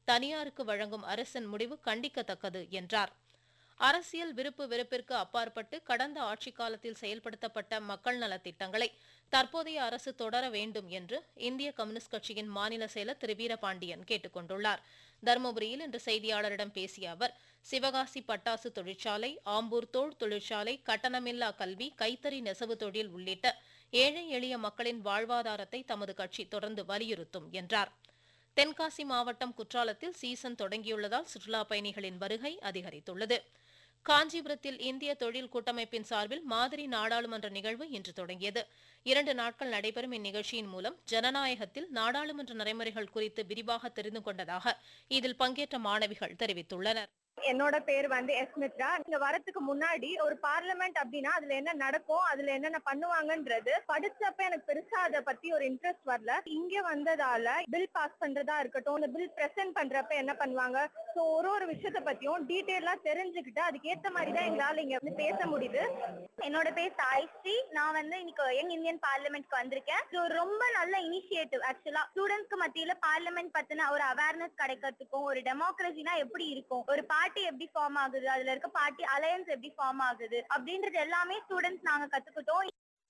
தனியாருக்கு வழங்கும் அரசின் முடிவு கண்டிக்கத்தக்கது என்றார் அரசியல் விருப்பு வெறுப்பிற்கு அப்பாற்பட்டு கடந்த ஆட்சிக் காலத்தில் செயல்படுத்தப்பட்ட மக்கள் நலத் திட்டங்களை தற்போதைய அரசு தொடர வேண்டும் என்று இந்திய கம்யூனிஸ்ட் கட்சியின் மாநில செயலர் திரு வீரபாண்டியன் கேட்டுக் கொண்டுள்ளார் தருமபுரியில் இன்று செய்தியாளரிடம் பேசிய அவர் சிவகாசி பட்டாசு தொழிற்சாலை ஆம்பூர் தோல் தொழிற்சாலை கட்டணமில்லா கல்வி கைத்தறி நெசவு தொழில் உள்ளிட்ட ஏழை எளிய மக்களின் வாழ்வாதாரத்தை தமது கட்சி தொடர்ந்து வலியுறுத்தும் என்றார் தென்காசி மாவட்டம் குற்றாலத்தில் சீசன் தொடங்கியுள்ளதால் சுற்றுலாப் பயணிகளின் வருகை அதிகரித்துள்ளது காஞ்சிபுரத்தில் இந்திய தொழில் கூட்டமைப்பின் சார்பில் மாதிரி நாடாளுமன்ற நிகழ்வு இன்று தொடங்கியது இரண்டு நாட்கள் நடைபெறும் இந்நிகழ்ச்சியின் மூலம் ஜனநாயகத்தில் நாடாளுமன்ற நடைமுறைகள் குறித்து விரிவாக தெரிந்து கொண்டதாக இதில் பங்கேற்ற மாணவிகள் தெரிவித்துள்ளனர் என்னோட பேர் வந்து எஸ் மித்ரா இங்க வரதுக்கு முன்னாடி ஒரு பார்லிமெண்ட் அப்படின்னா அதுல என்ன நடக்கும் அதுல என்னென்ன பண்ணுவாங்கன்றது படிச்சப்ப எனக்கு பெருசா அதை பத்தி ஒரு இன்ட்ரெஸ்ட் வரல இங்க வந்ததால பில் பாஸ் பண்றதா இருக்கட்டும் இந்த பில் பிரசன்ட் பண்றப்ப என்ன பண்ணுவாங்க சோ ஒரு ஒரு விஷயத்த பத்தியும் டீட்டெயிலா தெரிஞ்சுக்கிட்டு அதுக்கு ஏத்த மாதிரி தான் எங்களால இங்க வந்து பேச முடியுது என்னோட பேர் சாய்ஸ்ரீ நான் வந்து இன்னைக்கு யங் இந்தியன் பார்லிமெண்ட்க்கு வந்திருக்கேன் இது ஒரு ரொம்ப நல்ல இனிஷியேட்டிவ் ஆக்சுவலா ஸ்டூடெண்ட்ஸ்க்கு மத்தியில பார்லிமெண்ட் பத்தின ஒரு அவேர்னஸ் கிடைக்கிறதுக்கும் ஒரு டெமோக்ரஸினா எப்படி இருக்கும் ஒரு பார்ட்டி எப்படி ஃபார்ம் ஆகுது அதுல இருக்க பார்ட்டி அலையன்ஸ் எப்படி ஃபார்ம் ஆகுது அப்படின்றது எல்லாமே ஸ்டூடெண்ட்ஸ் நாங்க கத்துக்கிட்டோம்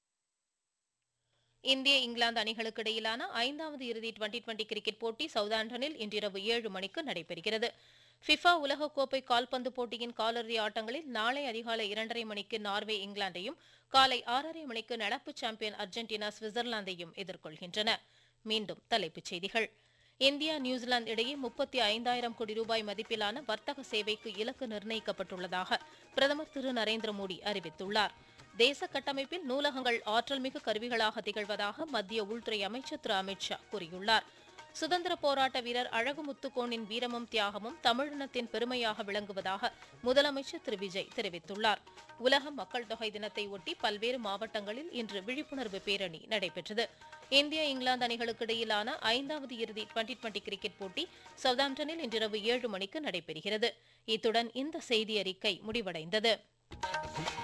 இந்திய இங்கிலாந்து அணிகளுக்கு இடையிலான ஐந்தாவது இறுதி டுவெண்டி டுவெண்டி கிரிக்கெட் போட்டி சவுதாம்டனில் இன்றிரவு ஏழு மணிக்கு நடைபெறுகிறது ஃபிஃபா உலகக்கோப்பை கால்பந்து போட்டியின் காலிறுதி ஆட்டங்களில் நாளை அதிகாலை இரண்டரை மணிக்கு நார்வே இங்கிலாந்தையும் காலை ஆறரை மணிக்கு நடப்பு சாம்பியன் அர்ஜென்டினா சுவிட்சர்லாந்தையும் எதிர்கொள்கின்றன மீண்டும் தலைப்புச் செய்திகள் இந்தியா நியூசிலாந்து இடையே முப்பத்தி ஐந்தாயிரம் கோடி ரூபாய் மதிப்பிலான வர்த்தக சேவைக்கு இலக்கு நிர்ணயிக்கப்பட்டுள்ளதாக பிரதமர் திரு நரேந்திர மோடி அறிவித்துள்ளார் தேச கட்டமைப்பில் நூலகங்கள் ஆற்றல்மிகு கருவிகளாக திகழ்வதாக மத்திய உள்துறை அமைச்சர் திரு அமித் ஷா கூறியுள்ளார் சுதந்திர போராட்ட வீரர் அழகு முத்துக்கோனின் வீரமும் தியாகமும் தமிழினத்தின் பெருமையாக விளங்குவதாக முதலமைச்சர் திரு விஜய் தெரிவித்துள்ளார் உலக மக்கள் தொகை தினத்தை ஒட்டி பல்வேறு மாவட்டங்களில் இன்று விழிப்புணர்வு பேரணி நடைபெற்றது இந்திய இங்கிலாந்து அணிகளுக்கு இடையிலான ஐந்தாவது இறுதி டுவெண்டி டுவெண்டி கிரிக்கெட் போட்டி சவுதாம்டனில் இன்றிரவு ஏழு மணிக்கு நடைபெறுகிறது இத்துடன் இந்த செய்தி அறிக்கை முடிவடைந்தது